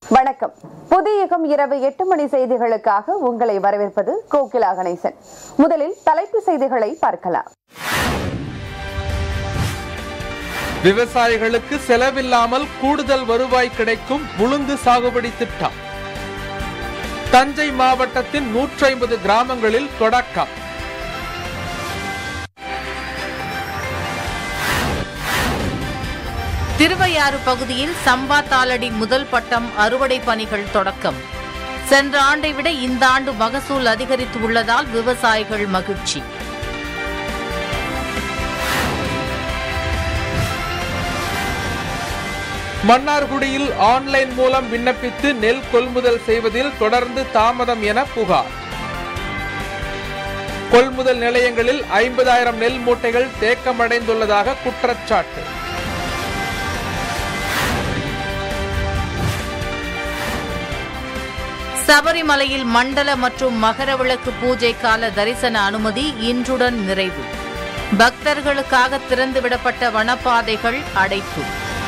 வணக்கம் புதிய யுகம் இரவு எட்டு மணி செய்திகளுக்காக உங்களை வரவேற்பது கோகிலா கணேசன் முதலில் தலைப்பு செய்திகளை பார்க்கலாம் விவசாயிகளுக்கு செலவில்லாமல் கூடுதல் வருவாய் கிடைக்கும் உளுந்து சாகுபடி திட்டம் தஞ்சை மாவட்டத்தின் 150 கிராமங்களில் தொடக்கம் திருவையாறு பகுதியில் சம்பா தாளடி முதல் பட்டம் அறுவடை பணிகள் தொடக்கம் சென்ற ஆண்டை விட இந்த ஆண்டு மகசூல் அதிகரித்து உள்ளதால் விவசாயிகள் மகிழ்ச்சி மன்னார்குடியில் ஆன்லைன் மூலம் விண்ணப்பித்து நெல் கொள்முதல் செய்வதில் தொடர்ந்து தாமதம் என புகார் கொள்முதல் நிலையங்களில் ஐம்பதாயிரம் நெல் மூட்டைகள் தேக்கமடைந்துள்ளதாக குற்றச்சாட்டு சபரிமலையில் மண்டல மற்றும் மகர விளக்கு பூஜை கால தரிசன அனுமதி இன்றுடன் நிறைவு பக்தர்களுக்காக திறந்துவிடப்பட்ட வனப்பாதைகள் அடைப்பு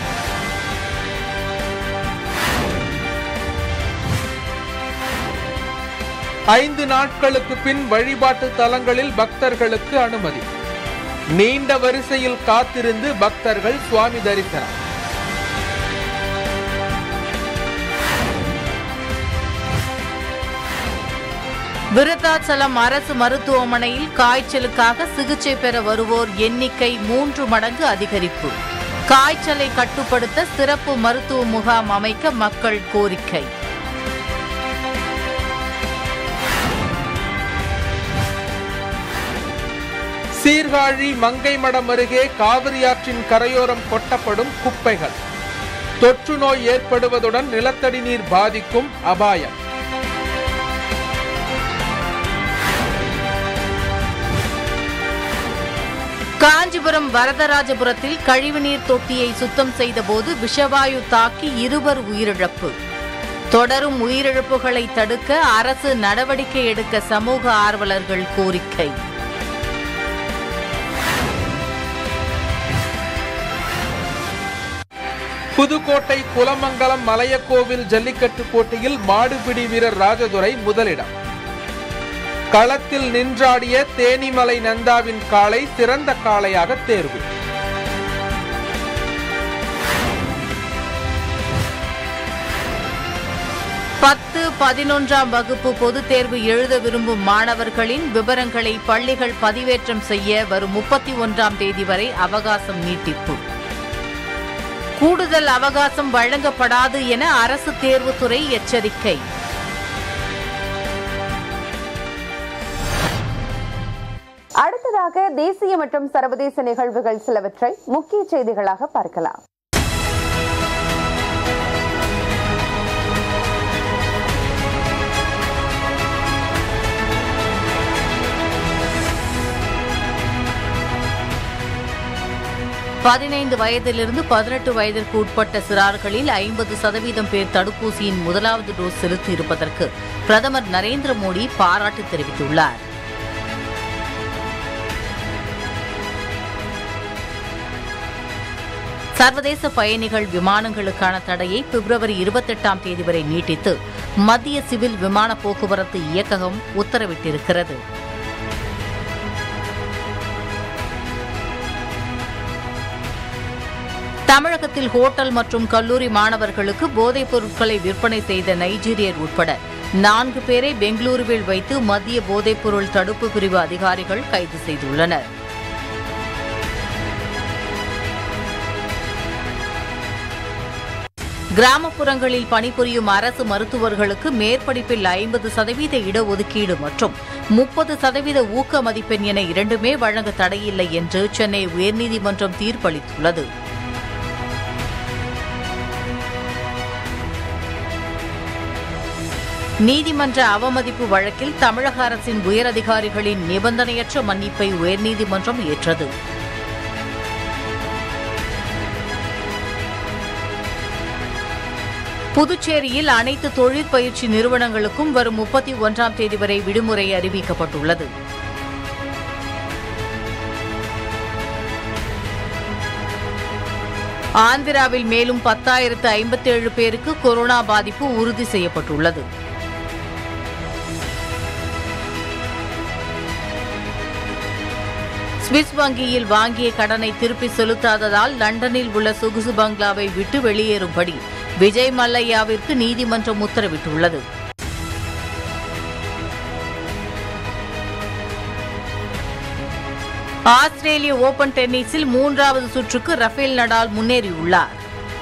ஐந்து நாட்களுக்கு பின் வழிபாட்டு தலங்களில் பக்தர்களுக்கு அனுமதி நீண்ட வரிசையில் காத்திருந்து பக்தர்கள் சுவாமி தரிசனம் விருத்தாச்சலம் அரசு மருத்துவமனையில் காய்ச்சலுக்காக சிகிச்சை பெற வருவோர் எண்ணிக்கை மூன்று மடங்கு அதிகரிப்பு காய்ச்சலை கட்டுப்படுத்த சிறப்பு மருத்துவ முகாம் அமைக்க மக்கள் கோரிக்கை சீர்காழி மங்கைமடம் அருகே காவிரியாற்றின் கரையோரம் கொட்டப்படும் குப்பைகள் தொற்று நோய் ஏற்படுவதுடன் நிலத்தடி நீர் பாதிக்கும் அபாயம் காஞ்சிபுரம் வரதராஜபுரத்தில் கழிவுநீர் தொட்டியை சுத்தம் செய்தபோது விஷவாயு தாக்கி இருவர் உயிரிழப்பு தொடரும் உயிரிழப்புகளை தடுக்க அரசு நடவடிக்கை எடுக்க சமூக ஆர்வலர்கள் கோரிக்கை புதுக்கோட்டை குலமங்கலம் மலையக்கோவில் ஜல்லிக்கட்டு போட்டியில் மாடுபிடி வீரர் ராஜதுரை முதலிடம் களத்தில் நின்றாடிய தேனிமலை நந்தாவின் காளை சிறந்த காளையாக தேர்வு பத்து பதினொன்றாம் வகுப்பு பொதுத் தேர்வு எழுத விரும்பும் மாணவர்களின் விவரங்களை பள்ளிகள் பதிவேற்றம் செய்ய வரும் முப்பத்தி ஒன்றாம் தேதி வரை அவகாசம் நீட்டிப்பு கூடுதல் அவகாசம் வழங்கப்படாது என அரசு தேர்வுத்துறை எச்சரிக்கை அடுத்ததாக தேசிய மற்றும் சர்வதேச நிகழ்வுகள் சிலவற்றை முக்கிய செய்திகளாக பார்க்கலாம் பதினைந்து வயதிலிருந்து பதினெட்டு வயதிற்கு உட்பட்ட சிறார்களில் ஐம்பது சதவீதம் பேர் தடுப்பூசியின் முதலாவது டோஸ் செலுத்தியிருப்பதற்கு பிரதமர் நரேந்திர மோடி பாராட்டு தெரிவித்துள்ளார் சர்வதேச பயணிகள் விமானங்களுக்கான தடையை பிப்ரவரி இருபத்தெட்டாம் தேதி வரை நீட்டித்து மத்திய சிவில் விமான போக்குவரத்து இயக்ககம் உத்தரவிட்டிருக்கிறது தமிழகத்தில் ஹோட்டல் மற்றும் கல்லூரி மாணவர்களுக்கு போதைப் பொருட்களை விற்பனை செய்த நைஜீரியர் உட்பட நான்கு பேரை பெங்களூருவில் வைத்து மத்திய போதைப்பொருள் தடுப்பு பிரிவு அதிகாரிகள் கைது செய்துள்ளனர் கிராமப்புறங்களில் பணிபுரியும் அரசு மருத்துவர்களுக்கு மேற்படிப்பில் ஐம்பது சதவீத இடஒதுக்கீடு மற்றும் முப்பது சதவீத ஊக்க மதிப்பெண் என இரண்டுமே வழங்க தடையில்லை என்று சென்னை உயர்நீதிமன்றம் தீர்ப்பளித்துள்ளது நீதிமன்ற அவமதிப்பு வழக்கில் தமிழக அரசின் உயரதிகாரிகளின் நிபந்தனையற்ற மன்னிப்பை உயர்நீதிமன்றம் ஏற்றது புதுச்சேரியில் அனைத்து தொழிற்பயிற்சி நிறுவனங்களுக்கும் வரும் முப்பத்தி ஒன்றாம் தேதி வரை விடுமுறை அறிவிக்கப்பட்டுள்ளது ஆந்திராவில் மேலும் பத்தாயிரத்து ஐம்பத்தேழு பேருக்கு கொரோனா பாதிப்பு உறுதி செய்யப்பட்டுள்ளது சுவிஸ் வங்கியில் வாங்கிய கடனை திருப்பி செலுத்தாததால் லண்டனில் உள்ள சொகுசு பங்களாவை விட்டு வெளியேறும்படி விஜய் மல்லையாவிற்கு நீதிமன்றம் உத்தரவிட்டுள்ளது ஆஸ்திரேலிய ஓபன் டென்னிஸில் மூன்றாவது சுற்றுக்கு ரஃபேல் நடால் முன்னேறியுள்ளார்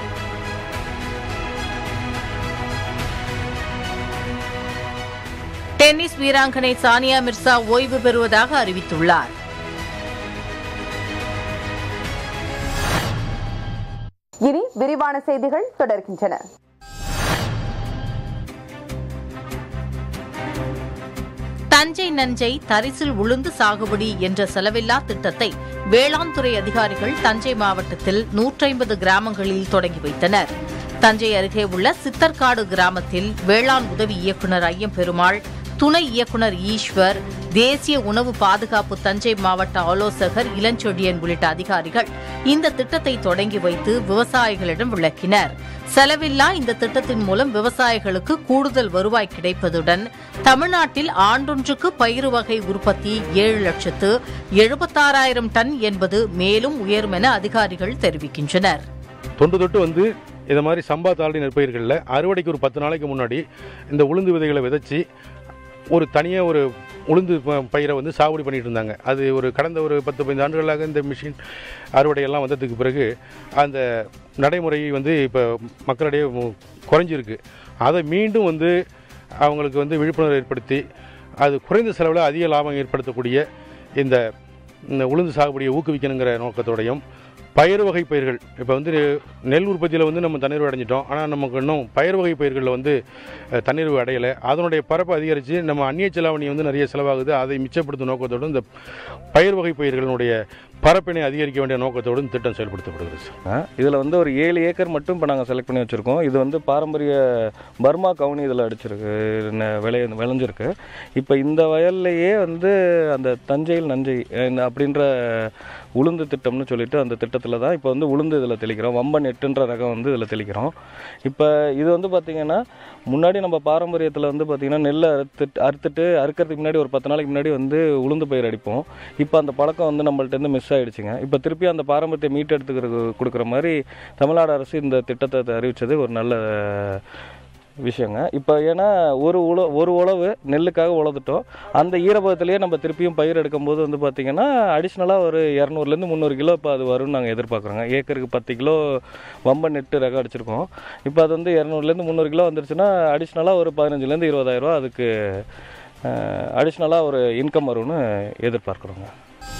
டென்னிஸ் வீராங்கனை சானியா மிர்சா ஓய்வு பெறுவதாக அறிவித்துள்ளார் இனி விரிவான செய்திகள் தொடர்கின்றன தஞ்சை நஞ்சை தரிசில் உளுந்து சாகுபடி என்ற செலவில்லா திட்டத்தை வேளாண் துறை அதிகாரிகள் தஞ்சை மாவட்டத்தில் 150 கிராமங்களில் தொடங்கி வைத்தனர் தஞ்சை அருகே உள்ள சித்தர்காடு கிராமத்தில் வேளாண் உதவி இயக்குநர் ஐயம் பெருமாள் துணை இயக்குநர் ஈஸ்வர் தேசிய உணவு பாதுகாப்பு தஞ்சை மாவட்ட ஆலோசகர் இளஞ்செழியன் உள்ளிட்ட அதிகாரிகள் இந்த திட்டத்தை தொடங்கி வைத்து விவசாயிகளிடம் விளக்கினர் செலவில்லா இந்த திட்டத்தின் மூலம் விவசாயிகளுக்கு கூடுதல் வருவாய் கிடைப்பதுடன் தமிழ்நாட்டில் ஆண்டொன்றுக்கு பயிறு வகை உற்பத்தி ஏழு லட்சத்து எழுபத்தாறாயிரம் டன் என்பது மேலும் உயரும் என அதிகாரிகள் தெரிவிக்கின்றனர் தொன்று தொட்டு வந்து இந்த மாதிரி சம்பா தாளடி நெற்பயிர்களில் அறுவடைக்கு ஒரு பத்து நாளைக்கு முன்னாடி இந்த உளுந்து விதைகளை விதைச்சி ஒரு தனியாக ஒரு உளுந்து ப- பயிரை வந்து சாகுபடி பண்ணிட்டு இருந்தாங்க அது ஒரு கடந்த ஒரு பத்து பதினைந்து ஆண்டுகளாக இந்த மிஷின் அறுவடையெல்லாம் வந்ததுக்கு பிறகு அந்த நடைமுறை வந்து இப்போ மக்களிடையே மு- குறைஞ்சிருக்கு அதை மீண்டும் வந்து அவங்களுக்கு வந்து விழிப்புணர்வு ஏற்படுத்தி அது குறைந்த செலவில் அதிக லாபம் ஏற்படுத்தக்கூடிய இந்த இந்த உளுந்து சாகுபடியை ஊக்குவிக்கணுங்கிற நோக்கத்தோடையும் பயிர் வகை பயிர்கள் இப்போ வந்து நெல் உற்பத்தியில் வந்து நம்ம தண்ணீர் அடைஞ்சிட்டோம் ஆனால் நமக்கு இன்னும் பயிர் வகை பயிர்களில் வந்து அஹ், தண்ணீர் அடையலை அதனுடைய பரப்பு அதிகரித்து நம்ம அந்நிய செலாவணி வந்து நிறைய செலவாகுது அதை மிச்சப்படுத்தும் நோக்கத்தோடு இந்த பயிர் வகை பயிர்களினுடைய பரப்பினை அதிகரிக்க வேண்டிய நோக்கத்தோடு இந்த திட்டம் செயல்படுத்தப்படுகிறது சார் இதில் வந்து ஒரு ஏழு ஏக்கர் மட்டும் இப்போ நாங்கள் செலக்ட் பண்ணி வச்சுருக்கோம் இது வந்து பாரம்பரிய பர்மா கவுனி இதில் அடிச்சிருக்கு ந- விளை விளைஞ்சிருக்கு இப்போ இந்த வயல்லையே வந்து அந்த தஞ்சையில் நஞ்சை இந்த அப்படின்ற உளுந்து திட்டம்னு சொல்லிட்டு அந்த திட்டத்தில் தான் இப்போ வந்து உளுந்து இதில் தெளிக்கிறோம் வம்பன் எட்டுன்ற ரகம் வந்து இதில் தெளிக்கிறோம் இப்போ இது வந்து பார்த்திங்கன்னா முன்னாடி நம்ம பாரம்பரியத்தில் வந்து பார்த்திங்கன்னா நெல்லை அறுத்துட்டு அறுத்துட்டு அறுக்கிறதுக்கு முன்னாடி ஒரு பத்து நாளைக்கு முன்னாடி வந்து உளுந்து பயிர் அடிப்போம் இப்போ அந்த பழக்கம் வந்து நம்மள்ட்ட மிஸ் ஆயிடுச்சுங்க இப்போ திருப்பி அந்த பாரம்பரியத்தை மீட்டெடுத்துக்கிறது கொடுக்குற மாதிரி தமிழ்நாடு அரசு இந்த திட்டத்தை அறிவித்தது ஒரு நல்ல விஷயங்க இப்போ ஏன்னா ஒரு உழ ஒரு உழவு நெல்லுக்காக உழந்துட்டோம் அந்த ஈரப்பதத்திலேயே நம்ம திருப்பியும் பயிர் எடுக்கும்போது வந்து பார்த்திங்கன்னா அடிஷ்னலாக ஒரு இரநூறுலேருந்து முந்நூறு கிலோ இப்போ அது வரும்னு நாங்கள் எதிர்பார்க்குறோங்க ஏக்கருக்கு பத்து கிலோ வம்ப நெட்டு ரகம் அடிச்சிருக்கோம் இப்போ அது வந்து இரநூறுலேருந்து முந்நூறு கிலோ வந்துருச்சுன்னா அடிஷ்னலாக ஒரு பதினஞ்சுலேருந்து இருபதாயிரரூவா அதுக்கு அடிஷ்னலாக ஒரு இன்கம் வரும்னு எதிர்பார்க்குறோங்க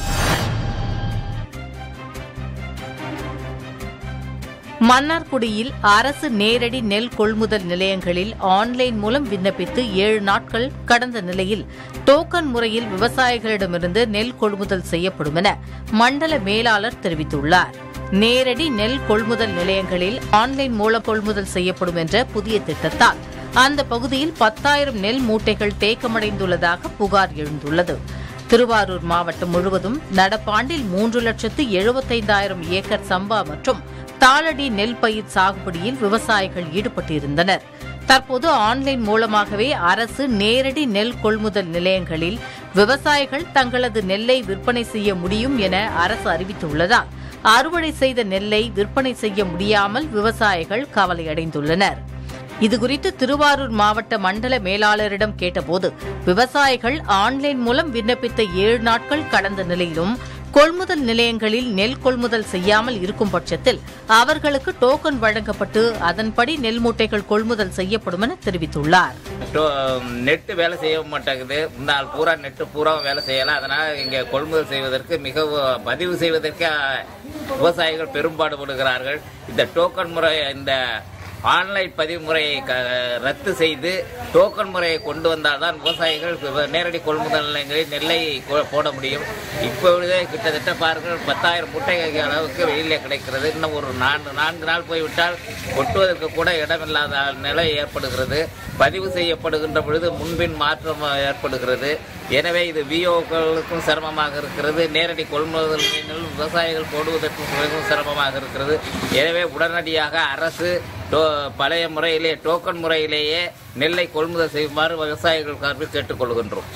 மன்னார்குடியில் அரசு நேரடி நெல் கொள்முதல் நிலையங்களில் ஆன்லைன் மூலம் விண்ணப்பித்து ஏழு நாட்கள் கடந்த நிலையில் டோக்கன் முறையில் விவசாயிகளிடமிருந்து நெல் கொள்முதல் செய்யப்படும் என மண்டல மேலாளர் தெரிவித்துள்ளார் நேரடி நெல் கொள்முதல் நிலையங்களில் ஆன்லைன் மூலம் கொள்முதல் செய்யப்படும் என்ற புதிய திட்டத்தால் அந்த பகுதியில் பத்தாயிரம் நெல் மூட்டைகள் தேக்கமடைந்துள்ளதாக புகார் எழுந்துள்ளது திருவாரூர் மாவட்டம் முழுவதும் நடப்பாண்டில் மூன்று லட்சத்து எழுபத்தைந்தாயிரம் ஏக்கர் சம்பா மற்றும் தாளடி நெல் பயிர் சாகுபடியில் விவசாயிகள் ஈடுபட்டிருந்தனர் தற்போது ஆன்லைன் மூலமாகவே அரசு நேரடி நெல் கொள்முதல் நிலையங்களில் விவசாயிகள் தங்களது நெல்லை விற்பனை செய்ய முடியும் என அரசு அறிவித்துள்ளதால் அறுவடை செய்த நெல்லை விற்பனை செய்ய முடியாமல் விவசாயிகள் கவலையடைந்துள்ளனர் இதுகுறித்து திருவாரூர் மாவட்ட மண்டல மேலாளரிடம் கேட்டபோது விவசாயிகள் ஆன்லைன் மூலம் விண்ணப்பித்த ஏழு நாட்கள் கடந்த நிலையிலும் கொள்முதல் நிலையங்களில் நெல் கொள்முதல் செய்யாமல் இருக்கும் பட்சத்தில் அவர்களுக்கு டோக்கன் வழங்கப்பட்டு அதன்படி நெல் மூட்டைகள் கொள்முதல் செய்யப்படும் என தெரிவித்துள்ளார் டோ- நெட்டு வேலை செய்ய மாட்டேங்குது நாள் பூரா நெட்டு பூரா வேலை செய்யல அதனால இங்க கொள்முதல் செய்வதற்கு மிகவும் பதிவு செய்வதற்கு அஹ், விவசாயிகள் பெரும்பாடுபடுகிறார்கள் இந்த டோக்கன் முறை இந்த ஆன்லைன் பதிவு முறையை க- ரத்து செய்து டோக்கன் முறையை கொண்டு வந்தால்தான் விவசாயிகள் இப்ப நேரடி கொள்முதல் நிலையங்களில் நெல்லை கொ- போட முடியும் இப்பொழுதே கிட்டத்தட்ட பாருங்கள் பத்தாயிரம் மூட்டை அளவுக்கு வெயிலே கிடைக்கிறது இன்னும் ஒரு நான்கு நான்கு நாள் போய்விட்டால் கொட்டுவதற்கு கூட இடமில்லாத நிலை ஏற்படுகிறது பதிவு செய்யப்படுகின்ற பொழுது முன்பின் மாற்றம் ஏற்படுகிறது எனவே இது விஓக்களுக்கும் சிரமமாக இருக்கிறது நேரடி கொள்முதல் நிலையங்களில் விவசாயிகள் போடுவதற்கும் மிகவும் சிரமமாக இருக்கிறது எனவே உடனடியாக அரசு டோ பழைய முறையிலே டோக்கன் முறையிலேயே நெல்லை கொள்முதல் செய்யுமாறு விவசாயிகள் சார்பில் கேட்டுக்கொள்கின்றோம்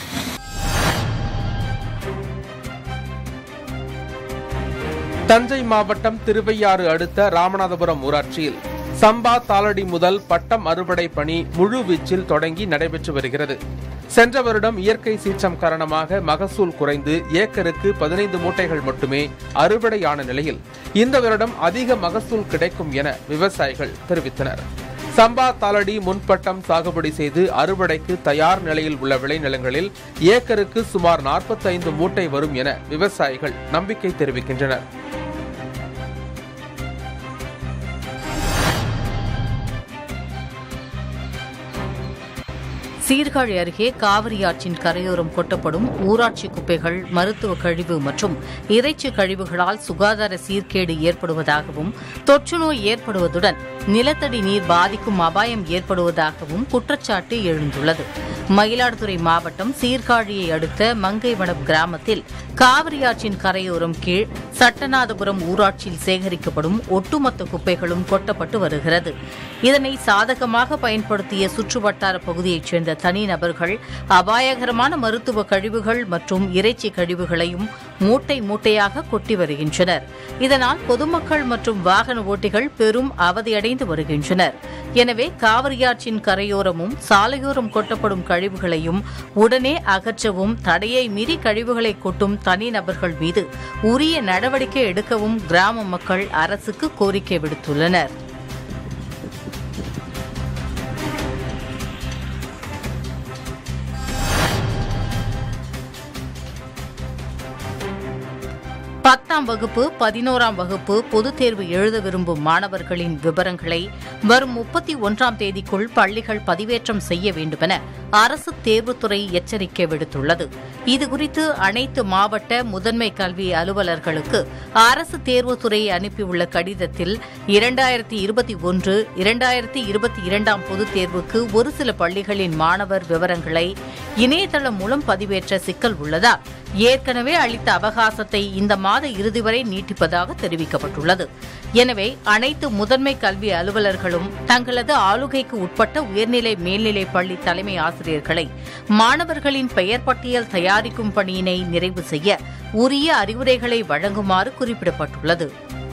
தஞ்சை மாவட்டம் திருவையாறு அடுத்த ராமநாதபுரம் ஊராட்சியில் சம்பா தாளடி முதல் பட்டம் அறுவடை பணி முழு வீச்சில் தொடங்கி நடைபெற்று வருகிறது சென்ற வருடம் இயற்கை சீற்றம் காரணமாக மகசூல் குறைந்து ஏக்கருக்கு பதினைந்து மூட்டைகள் மட்டுமே அறுவடையான நிலையில் இந்த வருடம் அதிக மகசூல் கிடைக்கும் என விவசாயிகள் தெரிவித்தனர் சம்பா தாளடி முன்பட்டம் சாகுபடி செய்து அறுவடைக்கு தயார் நிலையில் உள்ள விளைநிலங்களில் ஏக்கருக்கு சுமார் 45 மூட்டை வரும் என விவசாயிகள் நம்பிக்கை தெரிவிக்கின்றனர் சீர்காழி அருகே காவிரி ஆற்றின் கரையோரம் கொட்டப்படும் ஊராட்சி குப்பைகள் மருத்துவ கழிவு மற்றும் இறைச்சி கழிவுகளால் சுகாதார சீர்கேடு ஏற்படுவதாகவும் தொற்று நோய் ஏற்படுவதுடன் நிலத்தடி நீர் பாதிக்கும் அபாயம் ஏற்படுவதாகவும் குற்றச்சாட்டு எழுந்துள்ளது மயிலாடுதுறை மாவட்டம் சீர்காழியை அடுத்த மங்கைவனம் கிராமத்தில் காவிரி ஆற்றின் கரையோரம் கீழ் சட்டநாதபுரம் ஊராட்சியில் சேகரிக்கப்படும் ஒட்டுமொத்த குப்பைகளும் கொட்டப்பட்டு வருகிறது இதனை சாதகமாக பயன்படுத்திய சுற்றுவட்டார பகுதியைச் சேர்ந்த தனிநபர்கள் அபாயகரமான மருத்துவ கழிவுகள் மற்றும் இறைச்சி கழிவுகளையும் மூட்டை மூட்டையாக கொட்டி வருகின்றனர் இதனால் பொதுமக்கள் மற்றும் வாகன ஓட்டிகள் பெரும் அவதியடைந்து வருகின்றனர் எனவே காவிரியாற்றின் கரையோரமும் சாலையோரம் கொட்டப்படும் கழிவுகளையும் உடனே அகற்றவும் தடையை மீறி கழிவுகளை கொட்டும் தனிநபர்கள் மீது உரிய நடவடிக்கை எடுக்கவும் கிராம மக்கள் அரசுக்கு கோரிக்கை விடுத்துள்ளனர் பத்தாம் வகுப்பு பதினோராம் வகுப்பு பொதுத் தேர்வு எழுத விரும்பும் மாணவர்களின் விவரங்களை வரும் முப்பத்தி ஒன்றாம் தேதிக்குள் பள்ளிகள் பதிவேற்றம் செய்ய வேண்டுமென அரசு தேர்வுத்துறை எச்சரிக்கை விடுத்துள்ளது இதுகுறித்து அனைத்து மாவட்ட முதன்மை கல்வி அலுவலர்களுக்கு அரசு தேர்வுத்துறை அனுப்பியுள்ள கடிதத்தில் இரண்டாயிரத்தி இருபத்தி ஒன்று இரண்டாயிரத்தி இருபத்தி இரண்டாம் பொதுத் தேர்வுக்கு ஒரு சில பள்ளிகளின் மாணவர் விவரங்களை இணையதளம் மூலம் பதிவேற்ற சிக்கல் உள்ளதால் ஏற்கனவே அளித்த அவகாசத்தை இந்த மாத இறுதி வரை நீட்டிப்பதாக தெரிவிக்கப்பட்டுள்ளது எனவே அனைத்து முதன்மை கல்வி அலுவலர்களும் தங்களது ஆளுகைக்கு உட்பட்ட உயர்நிலை மேல்நிலை பள்ளி தலைமை ஆசிரியர்களை மாணவர்களின் பெயர் பட்டியல் தயாரிக்கும் பணியினை நிறைவு செய்ய உரிய அறிவுரைகளை வழங்குமாறு குறிப்பிடப்பட்டுள்ளது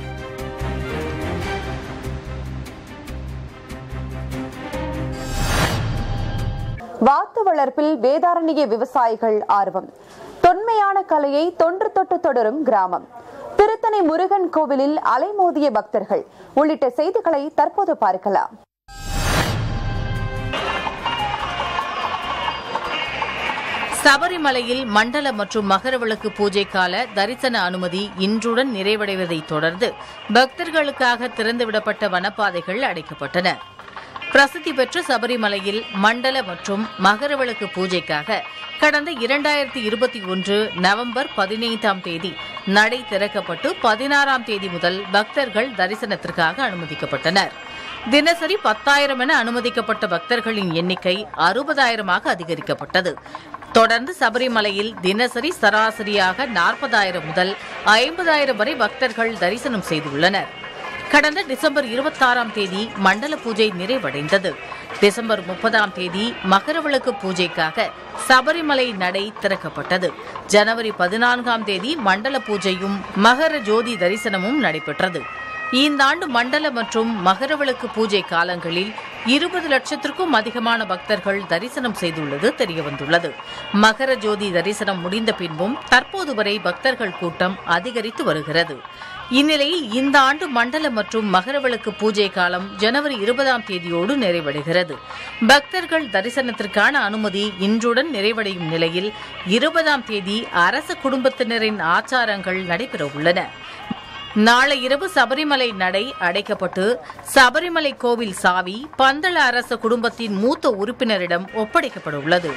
வாத்து வளர்ப்பில் வேதாரண்ய விவசாயிகள் ஆர்வம் தொன்மையான கலையை தொன்று தொட்டு தொடரும் கிராமம் திருத்தணி முருகன் கோவிலில் அலைமோதிய பக்தர்கள் உள்ளிட்ட செய்திகளை தற்போது பார்க்கலாம் சபரிமலையில் மண்டல மற்றும் மகரவிளக்கு பூஜை கால தரிசன அனுமதி இன்றுடன் நிறைவடைவதைத் தொடர்ந்து பக்தர்களுக்காக திறந்துவிடப்பட்ட வனப்பாதைகள் அடைக்கப்பட்டன பிரசித்தி பெற்ற சபரிமலையில் மண்டல மற்றும் மகரவிளக்கு பூஜைக்காக கடந்த இரண்டாயிரத்தி இருபத்தி ஒன்று நவம்பர் பதினைந்தாம் தேதி நடை திறக்கப்பட்டு பதினாறாம் தேதி முதல் பக்தர்கள் தரிசனத்திற்காக அனுமதிக்கப்பட்டனர் தினசரி பத்தாயிரம் என அனுமதிக்கப்பட்ட பக்தர்களின் எண்ணிக்கை அறுபதாயிரமாக அதிகரிக்கப்பட்டது தொடர்ந்து சபரிமலையில் தினசரி சராசரியாக நாற்பதாயிரம் முதல் ஐம்பதாயிரம் வரை பக்தர்கள் தரிசனம் செய்துள்ளனர் கடந்த டிசம்பர் இருபத்தாறாம் தேதி மண்டல பூஜை நிறைவடைந்தது டிசம்பர் முப்பதாம் தேதி மகரவிளக்கு பூஜைக்காக சபரிமலை நடை திறக்கப்பட்டது ஜனவரி பதினான்காம் தேதி மண்டல பூஜையும் மகர ஜோதி தரிசனமும் நடைபெற்றது இந்த ஆண்டு மண்டல மற்றும் மகரவிளக்கு பூஜை காலங்களில் இருபது லட்சத்திற்கும் அதிகமான பக்தர்கள் தரிசனம் செய்துள்ளது தெரியவந்துள்ளது மகர ஜோதி தரிசனம் முடிந்த பின்பும் தற்போது வரை பக்தர்கள் கூட்டம் அதிகரித்து வருகிறது இந்நிலையில் இந்த ஆண்டு மண்டல மற்றும் மகரவிளக்கு பூஜை காலம் ஜனவரி இருபதாம் தேதியோடு நிறைவடைகிறது பக்தர்கள் தரிசனத்திற்கான அனுமதி இன்றுடன் நிறைவடையும் நிலையில் இருபதாம் தேதி அரச குடும்பத்தினரின் ஆச்சாரங்கள் நடைபெற உள்ளன நாளை இரவு சபரிமலை நடை அடைக்கப்பட்டு சபரிமலை கோவில் சாவி பந்தள அரச குடும்பத்தின் மூத்த உறுப்பினரிடம் ஒப்படைக்கப்பட உள்ளது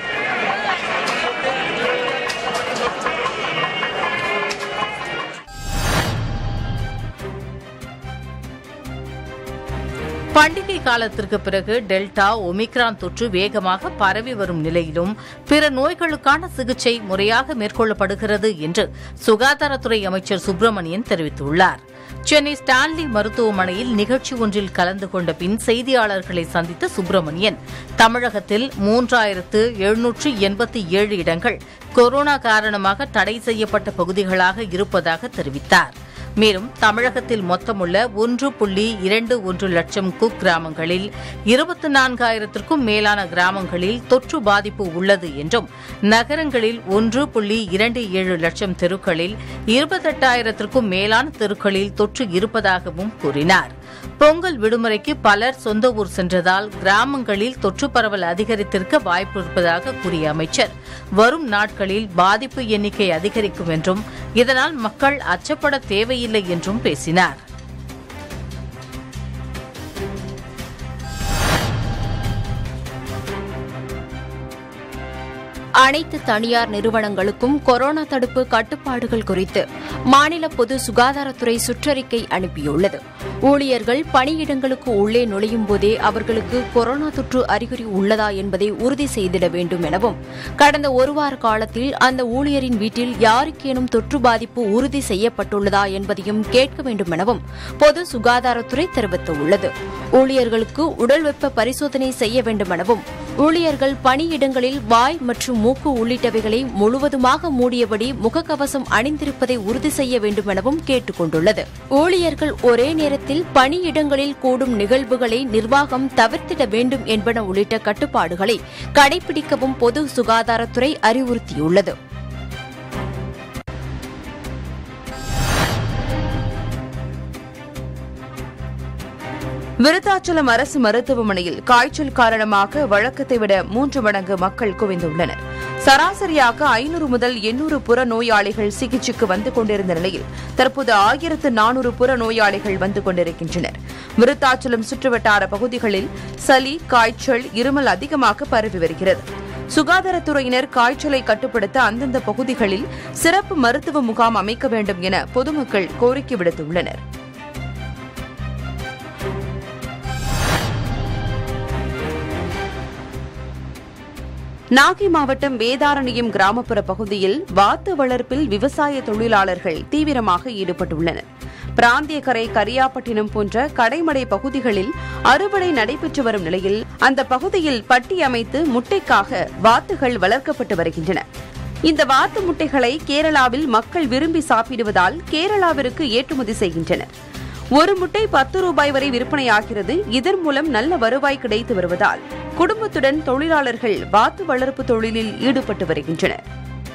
பண்டிகை காலத்திற்கு பிறகு டெல்டா ஒமிக்ரான் தொற்று வேகமாக பரவி வரும் நிலையிலும் பிற நோய்களுக்கான சிகிச்சை முறையாக மேற்கொள்ளப்படுகிறது என்று சுகாதாரத்துறை அமைச்சர் சுப்பிரமணியன் தெரிவித்துள்ளார் சென்னை ஸ்டான்லி மருத்துவமனையில் நிகழ்ச்சி ஒன்றில் கலந்து கொண்ட பின் செய்தியாளர்களை சந்தித்த சுப்பிரமணியன் தமிழகத்தில் மூன்றாயிரத்து எழுநூற்று எண்பத்தி ஏழு இடங்கள் கொரோனா காரணமாக தடை செய்யப்பட்ட பகுதிகளாக இருப்பதாக தெரிவித்தார் மேலும் தமிழகத்தில் மொத்தமுள்ள ஒன்று புள்ளி இரண்டு ஒன்று லட்சம் குக் கிராமங்களில் இருபத்தி நான்காயிரத்திற்கும் மேலான கிராமங்களில் தொற்று பாதிப்பு உள்ளது என்றும் நகரங்களில் ஒன்று புள்ளி இரண்டு ஏழு லட்சம் தெருக்களில் இருபத்தெட்டாயிரத்திற்கும் மேலான தெருக்களில் தொற்று இருப்பதாகவும் கூறினார் பொங்கல் விடுமுறைக்கு பலர் சொந்த ஊர் சென்றதால் கிராமங்களில் தொற்று பரவல் அதிகரித்திருக்க வாய்ப்பு இருப்பதாக கூறிய அமைச்சர் வரும் நாட்களில் பாதிப்பு எண்ணிக்கை அதிகரிக்கும் என்றும் இதனால் மக்கள் அச்சப்பட தேவையில்லை என்றும் பேசினார் அனைத்து தனியார் நிறுவனங்களுக்கும் கொரோனா தடுப்பு கட்டுப்பாடுகள் குறித்து மாநில பொது சுகாதாரத்துறை சுற்றறிக்கை அனுப்பியுள்ளது ஊழியர்கள் பணியிடங்களுக்கு உள்ளே நுழையும் போதே அவர்களுக்கு கொரோனா தொற்று அறிகுறி உள்ளதா என்பதை உறுதி செய்திட வேண்டும் எனவும் கடந்த ஒரு வார காலத்தில் அந்த ஊழியரின் வீட்டில் யாருக்கேனும் தொற்று பாதிப்பு உறுதி செய்யப்பட்டுள்ளதா என்பதையும் கேட்க வேண்டும் எனவும் பொது சுகாதாரத்துறை தெரிவித்துள்ளது ஊழியர்களுக்கு உடல் வெப்ப பரிசோதனை செய்ய வேண்டும் எனவும் ஊழியர்கள் பணியிடங்களில் வாய் மற்றும் மூக்கு உள்ளிட்டவைகளை முழுவதுமாக மூடியபடி முகக்கவசம் அணிந்திருப்பதை உறுதி செய்ய வேண்டும் எனவும் கேட்டுக் கொண்டுள்ளது ஊழியர்கள் ஒரே நேரத்தில் பணியிடங்களில் கூடும் நிகழ்வுகளை நிர்வாகம் தவிர்த்திட வேண்டும் என்பன உள்ளிட்ட கட்டுப்பாடுகளை கடைபிடிக்கவும் பொது சுகாதாரத்துறை அறிவுறுத்தியுள்ளது விருத்தாச்சலம் அரசு மருத்துவமனையில் காய்ச்சல் காரணமாக வழக்கத்தை விட மூன்று மடங்கு மக்கள் குவிந்துள்ளனர் சராசரியாக ஐநூறு முதல் எண்ணூறு புற நோயாளிகள் சிகிச்சைக்கு வந்து கொண்டிருந்த நிலையில் தற்போது ஆயிரத்து நானூறு புற நோயாளிகள் வந்து கொண்டிருக்கின்றனர் விருத்தாச்சலம் சுற்றுவட்டார பகுதிகளில் சளி காய்ச்சல் இருமல் அதிகமாக பரவி வருகிறது சுகாதாரத்துறையினர் காய்ச்சலை கட்டுப்படுத்த அந்தந்த பகுதிகளில் சிறப்பு மருத்துவ முகாம் அமைக்க வேண்டும் என பொதுமக்கள் கோரிக்கை விடுத்துள்ளனர் நாகை மாவட்டம் வேதாரண்யம் கிராமப்புற பகுதியில் வாத்து வளர்ப்பில் விவசாய தொழிலாளர்கள் தீவிரமாக ஈடுபட்டுள்ளனர் பிராந்தியக்கரை கரியாப்பட்டினம் போன்ற கடைமடை பகுதிகளில் அறுவடை நடைபெற்று வரும் நிலையில் அந்த பகுதியில் பட்டி அமைத்து முட்டைக்காக வாத்துகள் வளர்க்கப்பட்டு வருகின்றன இந்த வாத்து முட்டைகளை கேரளாவில் மக்கள் விரும்பி சாப்பிடுவதால் கேரளாவிற்கு ஏற்றுமதி செய்கின்றனர் ஒரு முட்டை பத்து ரூபாய் வரை விற்பனையாகிறது இதன் மூலம் நல்ல வருவாய் கிடைத்து வருவதால் குடும்பத்துடன் தொழிலாளர்கள் வாத்து வளர்ப்பு தொழிலில் ஈடுபட்டு வருகின்றனர்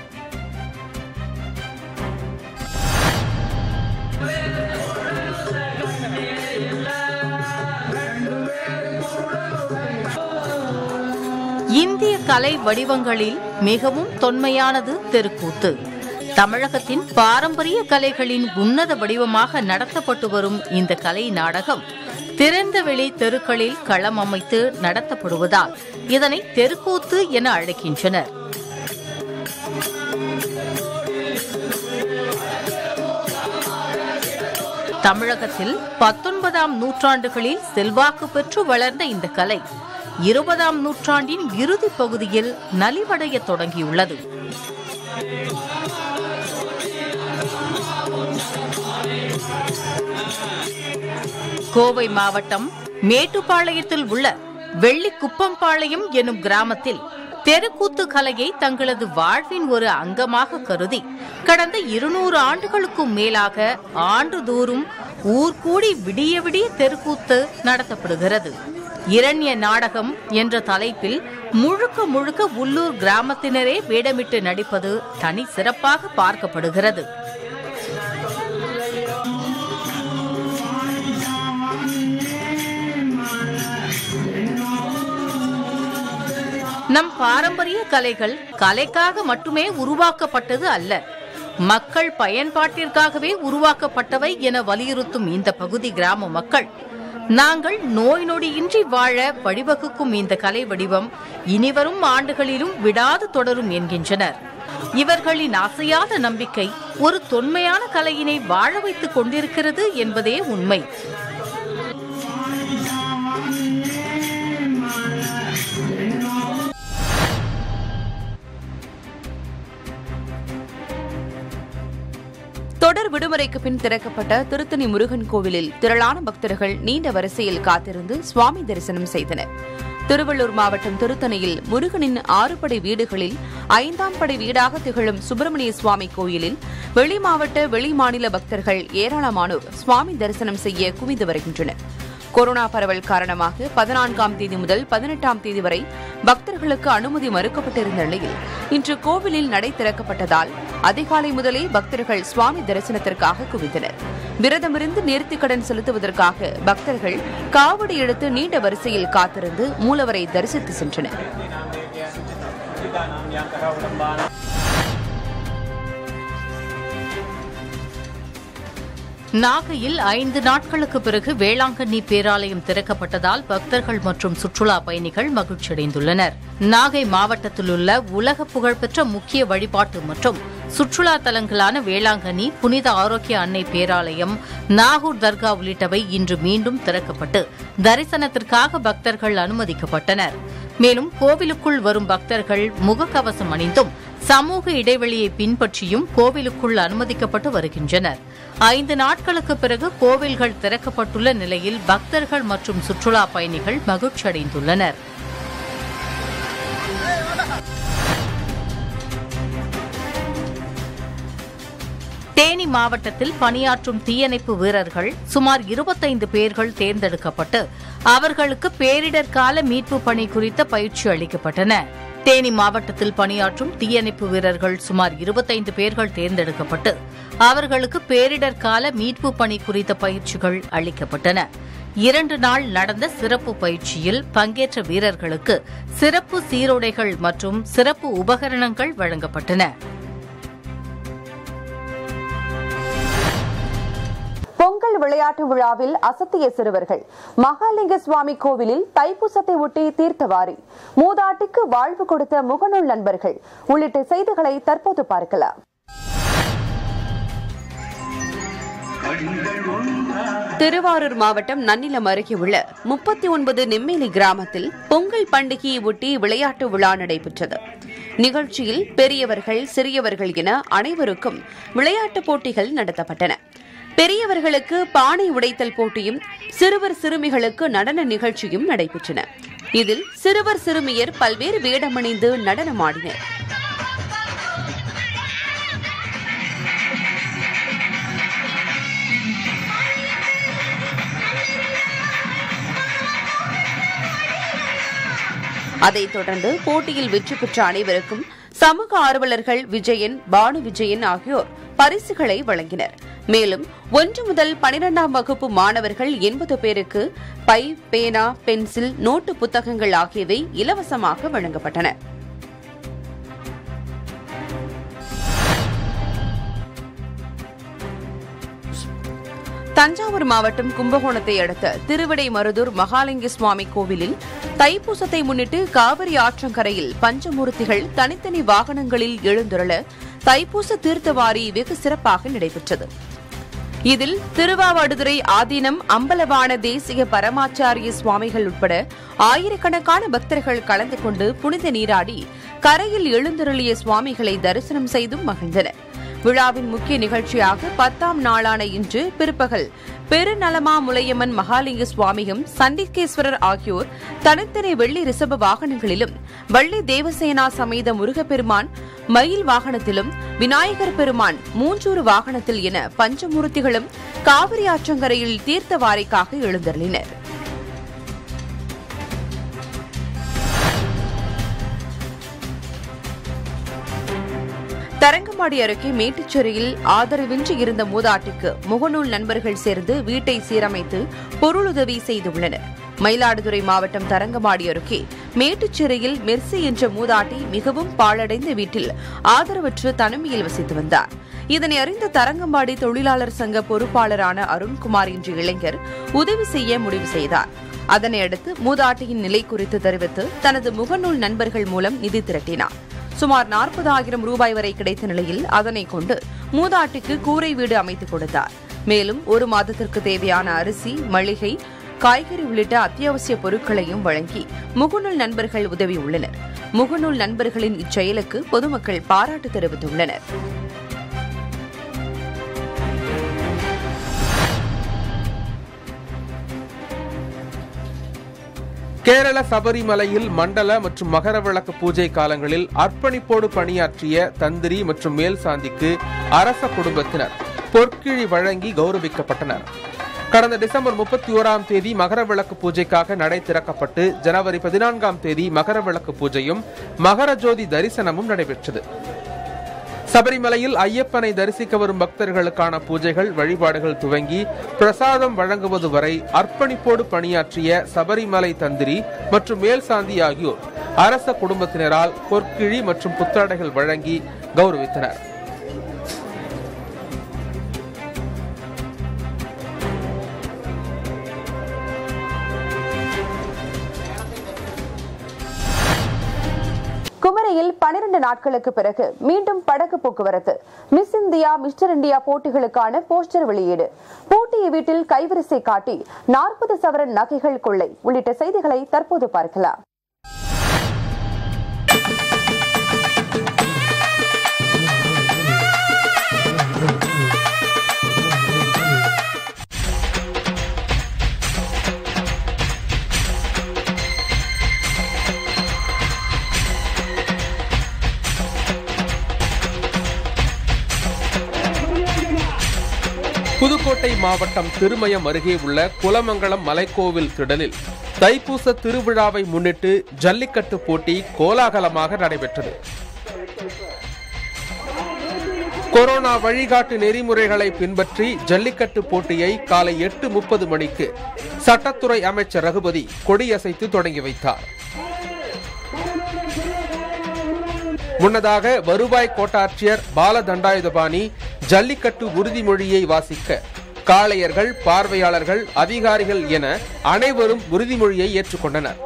இந்திய கலை வடிவங்களில் மிகவும் தொன்மையானது தெருக்கூத்து தமிழகத்தின் பாரம்பரிய கலைகளின் உன்னத வடிவமாக நடத்தப்பட்டு வரும் இந்த கலை நாடகம் திறந்தவெளி தெருக்களில் களம் அமைத்து நடத்தப்படுவதால் இதனை தெருக்கூத்து என அழைக்கின்றனர் தமிழகத்தில் பத்தொன்பதாம் நூற்றாண்டுகளில் செல்வாக்கு பெற்று வளர்ந்த இந்த கலை இருபதாம் நூற்றாண்டின் இறுதிப் பகுதியில் நலிவடைய தொடங்கியுள்ளது கோவை மாவட்டம் மேட்டுப்பாளையத்தில் உள்ள வெள்ளிக்குப்பம்பாளையம் எனும் கிராமத்தில் தெருக்கூத்து கலையை தங்களது வாழ்வின் ஒரு அங்கமாக கருதி கடந்த இருநூறு ஆண்டுகளுக்கும் மேலாக ஆண்டுதோறும் ஊர் கூடி விடிய விடிய தெருக்கூத்து நடத்தப்படுகிறது இரண்ய நாடகம் என்ற தலைப்பில் முழுக்க முழுக்க உள்ளூர் கிராமத்தினரே வேடமிட்டு நடிப்பது தனி சிறப்பாக பார்க்கப்படுகிறது நம் பாரம்பரிய கலைகள் கலைக்காக மட்டுமே உருவாக்கப்பட்டது அல்ல மக்கள் பயன்பாட்டிற்காகவே உருவாக்கப்பட்டவை என வலியுறுத்தும் இந்த பகுதி கிராம மக்கள் நாங்கள் நோய் நொடியின்றி வாழ வழிவகுக்கும் இந்த கலை வடிவம் இனிவரும் ஆண்டுகளிலும் விடாது தொடரும் என்கின்றனர் இவர்களின் அசையாத நம்பிக்கை ஒரு தொன்மையான கலையினை வாழ வைத்துக் கொண்டிருக்கிறது என்பதே உண்மை தொடர் விடுமுறைக்கு பின் திறக்கப்பட்ட திருத்தணி முருகன் கோவிலில் திரளான பக்தர்கள் நீண்ட வரிசையில் காத்திருந்து சுவாமி தரிசனம் செய்தனர் திருவள்ளூர் மாவட்டம் திருத்தணியில் முருகனின் ஆறுபடை வீடுகளில் ஐந்தாம் படை வீடாக திகழும் சுப்பிரமணிய சுவாமி கோயிலில் வெளி மாவட்ட வெளி மாநில பக்தர்கள் ஏராளமானோர் சுவாமி தரிசனம் செய்ய குவிந்து வருகின்றனர் கொரோனா பரவல் காரணமாக பதினான்காம் தேதி முதல் பதினெட்டாம் தேதி வரை பக்தர்களுக்கு அனுமதி மறுக்கப்பட்டிருந்த நிலையில் இன்று கோவிலில் நடை திறக்கப்பட்டதால் அதிகாலை முதலே பக்தர்கள் சுவாமி தரிசனத்திற்காக குவிந்தனர் விரதமிருந்து நேர்த்திக்கடன் செலுத்துவதற்காக பக்தர்கள் காவடி எடுத்து நீண்ட வரிசையில் காத்திருந்து மூலவரை தரிசித்து சென்றனர் நாகையில் ஐந்து நாட்களுக்கு பிறகு வேளாங்கண்ணி பேராலயம் திறக்கப்பட்டதால் பக்தர்கள் மற்றும் சுற்றுலா பயணிகள் மகிழ்ச்சியடைந்துள்ளனர் நாகை மாவட்டத்தில் உள்ள உலக புகழ்பெற்ற முக்கிய வழிபாட்டு மற்றும் சுற்றுலா தலங்களான வேளாங்கண்ணி புனித ஆரோக்கிய அன்னை பேராலயம் நாகூர் தர்கா உள்ளிட்டவை இன்று மீண்டும் திறக்கப்பட்டு தரிசனத்திற்காக பக்தர்கள் அனுமதிக்கப்பட்டனர் மேலும் கோவிலுக்குள் வரும் பக்தர்கள் முகக்கவசம் அணிந்தும் சமூக இடைவெளியை பின்பற்றியும் கோவிலுக்குள் அனுமதிக்கப்பட்டு வருகின்றனர் ஐந்து நாட்களுக்கு பிறகு கோவில்கள் திறக்கப்பட்டுள்ள நிலையில் பக்தர்கள் மற்றும் சுற்றுலா பயணிகள் மகிழ்ச்சியடைந்துள்ளனர் தேனி மாவட்டத்தில் பணியாற்றும் தீயணைப்பு வீரர்கள் சுமார் இருபத்தைந்து பேர்கள் தேர்ந்தெடுக்கப்பட்டு அவர்களுக்கு பேரிடர் கால மீட்பு பணி குறித்த பயிற்சி அளிக்கப்பட்டன தேனி மாவட்டத்தில் பணியாற்றும் தீயணைப்பு வீரர்கள் சுமார் இருபத்தைந்து பேர்கள் தேர்ந்தெடுக்கப்பட்டு அவர்களுக்கு பேரிடர் கால மீட்பு பணி குறித்த பயிற்சிகள் அளிக்கப்பட்டன இரண்டு நாள் நடந்த சிறப்பு பயிற்சியில் பங்கேற்ற வீரர்களுக்கு சிறப்பு சீருடைகள் மற்றும் சிறப்பு உபகரணங்கள் வழங்கப்பட்டன பொங்கல் விளையாட்டு விழாவில் அசத்திய சிறுவர்கள் மகாலிங்க சுவாமி கோவிலில் தைப்பூசத்தை ஒட்டி தீர்த்தவாரி மூதாட்டிக்கு வாழ்வு கொடுத்த முகநூல் நண்பர்கள் உள்ளிட்ட செய்திகளை தற்போது பார்க்கலாம் திருவாரூர் மாவட்டம் நன்னிலம் அருகே உள்ள முப்பத்தி ஒன்பது நெம்மேலி கிராமத்தில் பொங்கல் பண்டிகையை ஒட்டி விளையாட்டு விழா நடைபெற்றது நிகழ்ச்சியில் பெரியவர்கள் சிறியவர்கள் என அனைவருக்கும் விளையாட்டுப் போட்டிகள் நடத்தப்பட்டன பெரியவர்களுக்கு பானை உடைத்தல் போட்டியும் சிறுவர் சிறுமிகளுக்கு நடன நிகழ்ச்சியும் நடைபெற்றன இதில் சிறுவர் சிறுமியர் பல்வேறு வேடமணிந்து நடனமாடினர் அதைத் தொடர்ந்து போட்டியில் வெற்றி பெற்ற அனைவருக்கும் சமூக ஆர்வலர்கள் விஜயன் பானு விஜயன் ஆகியோர் பரிசுகளை வழங்கினர் மேலும் ஒன்று முதல் பனிரெண்டாம் வகுப்பு மாணவர்கள் எண்பது பேருக்கு பை பேனா பென்சில் நோட்டு புத்தகங்கள் ஆகியவை இலவசமாக வழங்கப்பட்டன தஞ்சாவூர் மாவட்டம் கும்பகோணத்தை அடுத்த திருவிடைமருதூர் மகாலிங்க சுவாமி கோவிலில் தைப்பூசத்தை முன்னிட்டு காவிரி ஆற்றங்கரையில் பஞ்சமூர்த்திகள் தனித்தனி வாகனங்களில் எழுந்துருள தைப்பூச தீர்த்தவாரி வெகு சிறப்பாக நடைபெற்றது இதில் திருவாவடுதுறை ஆதீனம் அம்பலவான தேசிய பரமாச்சாரிய சுவாமிகள் உட்பட ஆயிரக்கணக்கான பக்தர்கள் கலந்து கொண்டு புனித நீராடி கரையில் எழுந்தருளிய சுவாமிகளை தரிசனம் செய்தும் மகிழ்ந்தனர் விழாவின் முக்கிய நிகழ்ச்சியாக பத்தாம் நாளான இன்று பிற்பகல் பெருநலமா முலையம்மன் மகாலிங்க சுவாமியும் சண்டிகேஸ்வரர் ஆகியோர் தனித்தனி வெள்ளி ரிசப வாகனங்களிலும் வள்ளி தேவசேனா சமேத முருகப்பெருமான் மயில் வாகனத்திலும் விநாயகர் பெருமான் மூஞ்சூறு வாகனத்தில் என பஞ்சமூர்த்திகளும் காவிரி ஆற்றங்கரையில் தீர்த்தவாரிக்காக எழுந்தருளினர் தரங்கம்பாடி அருகே மேட்டுச்சேரியில் ஆதரவின்றி இருந்த மூதாட்டிக்கு முகநூல் நண்பர்கள் சேர்ந்து வீட்டை சீரமைத்து பொருளுதவி செய்துள்ளனர் மயிலாடுதுறை மாவட்டம் தரங்கம்பாடி அருகே மேட்டுச்சேரியில் மெர்சி என்ற மூதாட்டி மிகவும் பாழடைந்த வீட்டில் ஆதரவற்று தனிமையில் வசித்து வந்தார் இதனை அறிந்த தரங்கம்பாடி தொழிலாளர் சங்க பொறுப்பாளரான அருண்குமார் என்ற இளைஞர் உதவி செய்ய முடிவு செய்தார் அதனை அடுத்து மூதாட்டியின் நிலை குறித்து தெரிவித்து தனது முகநூல் நண்பர்கள் மூலம் நிதி திரட்டினார் சுமார் நாற்பதாயிரம் ரூபாய் வரை கிடைத்த நிலையில் அதனை கொண்டு மூதாட்டிக்கு கூரை வீடு அமைத்துக் கொடுத்தார் மேலும் ஒரு மாதத்திற்கு தேவையான அரிசி மளிகை காய்கறி உள்ளிட்ட அத்தியாவசிய பொருட்களையும் வழங்கி முகநூல் நண்பர்கள் உதவியுள்ளனர் முகநூல் நண்பர்களின் இச்செயலுக்கு பொதுமக்கள் பாராட்டு தெரிவித்துள்ளனர் கேரள சபரிமலையில் மண்டல மற்றும் மகர விளக்கு பூஜை காலங்களில் அர்ப்பணிப்போடு பணியாற்றிய தந்திரி மற்றும் மேல் சாந்திக்கு அரச குடும்பத்தினர் பொற்கிழி வழங்கி கௌரவிக்கப்பட்டனர் கடந்த டிசம்பர் முப்பத்தி ஓராம் தேதி மகர விளக்கு பூஜைக்காக நடை திறக்கப்பட்டு ஜனவரி பதினான்காம் தேதி மகர விளக்கு பூஜையும் மகர ஜோதி தரிசனமும் நடைபெற்றது சபரிமலையில் ஐயப்பனை தரிசிக்க வரும் பக்தர்களுக்கான பூஜைகள் வழிபாடுகள் துவங்கி பிரசாதம் வழங்குவது வரை அர்ப்பணிப்போடு பணியாற்றிய சபரிமலை தந்திரி மற்றும் மேல்சாந்தி ஆகியோர் அரச குடும்பத்தினரால் பொற்கிழி மற்றும் புத்தாடைகள் வழங்கி கௌரவித்தனர் குமரியில் பனிரெண்டு நாட்களுக்கு பிறகு மீண்டும் படகு போக்குவரத்து மிஸ் இந்தியா மிஸ்டர் இந்தியா போட்டிகளுக்கான போஸ்டர் வெளியீடு போட்டிய வீட்டில் கைவரிசை காட்டி நாற்பது சவரன் நகைகள் கொள்ளை உள்ளிட்ட செய்திகளை தற்போது பார்க்கலாம் புதுக்கோட்டை மாவட்டம் திருமயம் அருகே உள்ள குலமங்கலம் மலைக்கோவில் திடலில் தைப்பூச திருவிழாவை முன்னிட்டு ஜல்லிக்கட்டு போட்டி கோலாகலமாக நடைபெற்றது கொரோனா வழிகாட்டு நெறிமுறைகளை பின்பற்றி ஜல்லிக்கட்டு போட்டியை காலை எட்டு முப்பது மணிக்கு சட்டத்துறை அமைச்சர் ரகுபதி கொடியசைத்து தொடங்கி வைத்தார் முன்னதாக வருவாய் கோட்டாட்சியர் பாலதண்டாயுதபாணி ஜல்லிக்கட்டு உறுதிமொழியை வாசிக்க காளையர்கள் பார்வையாளர்கள் அதிகாரிகள் என அனைவரும் உறுதிமொழியை ஏற்றுக்கொண்டனர்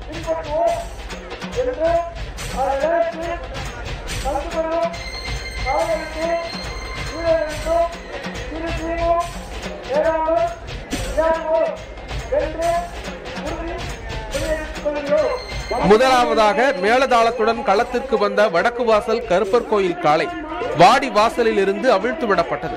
முதலாவதாக மேளதாளத்துடன் களத்திற்கு வந்த வடக்கு வாசல் கருப்பர் கோயில் காளை வாடி வாசலில் இருந்து அவிழ்த்து விடப்பட்டது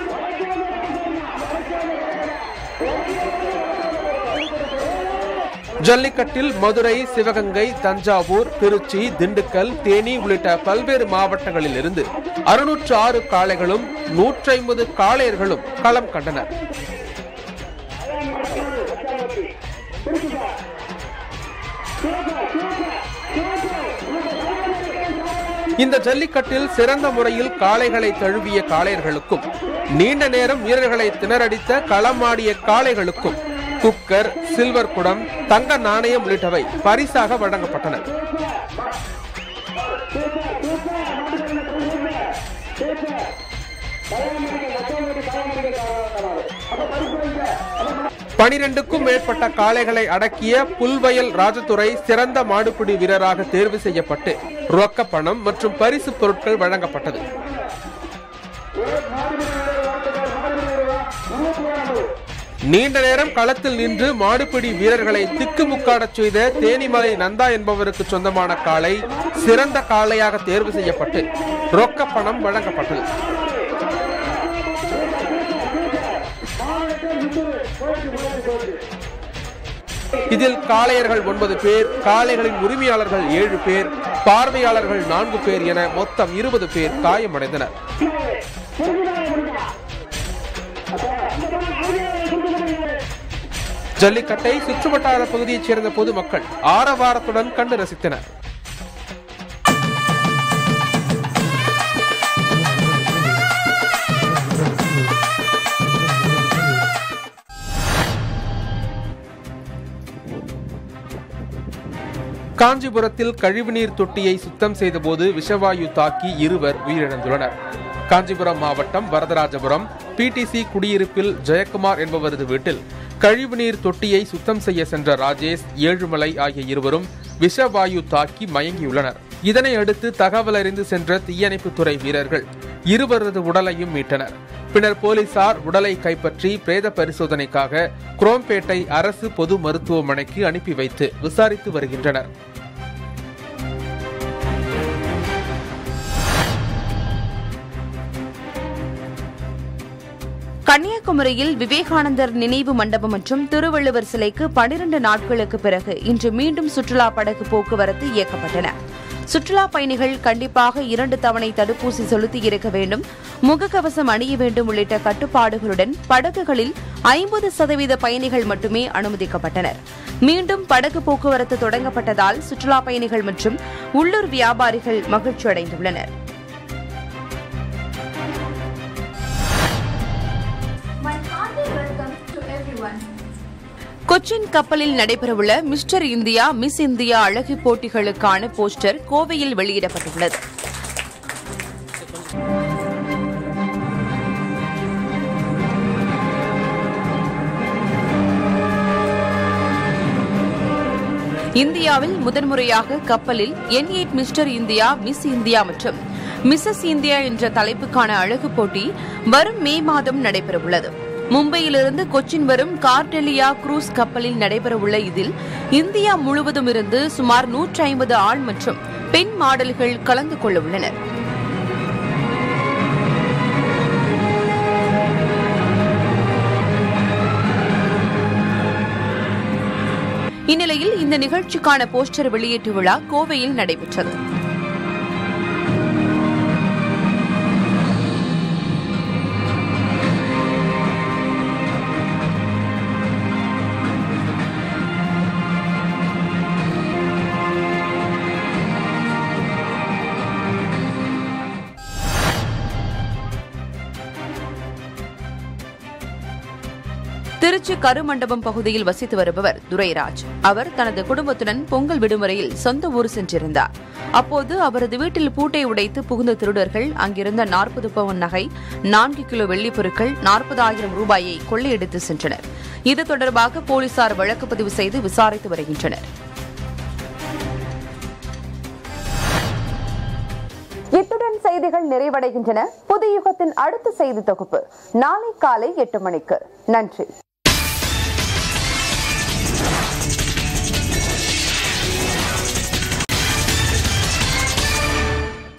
ஜல்லிக்கட்டில் மதுரை சிவகங்கை தஞ்சாவூர் திருச்சி திண்டுக்கல் தேனி உள்ளிட்ட பல்வேறு மாவட்டங்களில் இருந்து அறுநூற்று ஆறு காளைகளும் நூற்றி ஐம்பது காளையர்களும் களம் கண்டனர் இந்த ஜல்லிக்கட்டில் சிறந்த முறையில் காளைகளை தழுவிய காளையர்களுக்கும் நீண்ட நேரம் வீரர்களை திணறடித்த களமாடிய காளைகளுக்கும் குக்கர் சில்வர் குடம் தங்க நாணயம் உள்ளிட்டவை பரிசாக வழங்கப்பட்டன பனிரெண்டுக்கும் மேற்பட்ட காளைகளை அடக்கிய புல்வயல் ராஜதுரை சிறந்த மாடுபிடி வீரராக தேர்வு செய்யப்பட்டு ரொக்க பணம் மற்றும் பரிசு பொருட்கள் வழங்கப்பட்டது நீண்ட நேரம் களத்தில் நின்று மாடுபிடி வீரர்களை திக்குமுக்காடச் செய்த தேனிமலை நந்தா என்பவருக்கு சொந்தமான காளை சிறந்த காளையாக தேர்வு செய்யப்பட்டு ரொக்க பணம் வழங்கப்பட்டது இதில் காளையர்கள் ஒன்பது பேர் காளைகளின் உரிமையாளர்கள் ஏழு பேர் பார்வையாளர்கள் நான்கு பேர் என மொத்தம் இருபது பேர் காயமடைந்தனர் ஜல்லிக்கட்டை சுற்றுவட்டார பகுதியைச் சேர்ந்த பொதுமக்கள் ஆரவாரத்துடன் கண்டு ரசித்தனர் காஞ்சிபுரத்தில் கழிவுநீர் தொட்டியை சுத்தம் செய்தபோது விஷவாயு தாக்கி இருவர் உயிரிழந்துள்ளனர் காஞ்சிபுரம் மாவட்டம் வரதராஜபுரம் பிடிசி குடியிருப்பில் ஜெயக்குமார் என்பவரது வீட்டில் கழிவுநீர் தொட்டியை சுத்தம் செய்ய சென்ற ராஜேஷ் ஏழுமலை ஆகிய இருவரும் விஷவாயு தாக்கி மயங்கியுள்ளனர் இதனை அடுத்து தகவல் அறிந்து சென்ற தீயணைப்புத்துறை வீரர்கள் இருவரது உடலையும் மீட்டனர் பின்னர் போலீசார் உடலை கைப்பற்றி பிரேத பரிசோதனைக்காக குரோம்பேட்டை அரசு பொது மருத்துவமனைக்கு அனுப்பி வைத்து விசாரித்து வருகின்றனர் கன்னியாகுமரியில் விவேகானந்தர் நினைவு மண்டபம் மற்றும் திருவள்ளுவர் சிலைக்கு பனிரண்டு நாட்களுக்கு பிறகு இன்று மீண்டும் சுற்றுலா படகு போக்குவரத்து இயக்கப்பட்டன சுற்றுலா பயணிகள் கண்டிப்பாக இரண்டு தவணை தடுப்பூசி செலுத்தி இருக்க வேண்டும் முகக்கவசம் அணிய வேண்டும் உள்ளிட்ட கட்டுப்பாடுகளுடன் படகுகளில் ஐம்பது சதவீத பயணிகள் மட்டுமே அனுமதிக்கப்பட்டனர் மீண்டும் படகு போக்குவரத்து தொடங்கப்பட்டதால் சுற்றுலா பயணிகள் மற்றும் உள்ளூர் வியாபாரிகள் மகிழ்ச்சியடைந்துள்ளனர் My hearty welcome to everyone. Cochin கப்பலில் நடைபெறவுள்ள மிஸ்டர் இந்தியா மிஸ் இந்தியா அழகு போட்டிகளுக்கான போஸ்டர் கோவையில் வெளியிடப்பட்டுள்ளது இந்தியாவில் முதன்முறையாக கப்பலில் என் எயிட் மிஸ்டர் இந்தியா மிஸ் இந்தியா மற்றும் மிஸ்ஸஸ் இந்தியா என்ற தலைப்புக்கான அழகு போட்டி வரும் மே மாதம் நடைபெறவுள்ளது மும்பையிலிருந்து கொச்சின் வரும் கார்டெலியா குரூஸ் கப்பலில் நடைபெறவுள்ள இதில் இந்தியா முழுவதும் இருந்து சுமார் நூற்றி ஐம்பது ஆண் மற்றும் பெண் மாடல்கள் கலந்து கொள்ள உள்ளனர் இந்நிலையில் இந்த நிகழ்ச்சிக்கான போஸ்டர் வெளியீட்டு விழா கோவையில் நடைபெற்றது திருச்சி கருமண்டபம் பகுதியில் வசித்து வருபவர் துரைராஜ் அவர் தனது குடும்பத்துடன் பொங்கல் விடுமுறையில் சொந்த ஊர் சென்றிருந்தார் அப்போது அவரது வீட்டில் பூட்டை உடைத்து புகுந்த திருடர்கள் அங்கிருந்த நாற்பது பவுன் நகை நான்கு கிலோ வெள்ளிப் பொருட்கள் நாற்பதாயிரம் ரூபாயை கொள்ளையடித்து சென்றனர் இது தொடர்பாக போலீசார் வழக்கு பதிவு செய்து விசாரித்து வருகின்றனர் இத்துடன் செய்திகள் நிறைவடைகின்றன புது யுகத்தின் அடுத்த செய்தி தொகுப்பு நாளை காலை எட்டு மணிக்கு நன்றி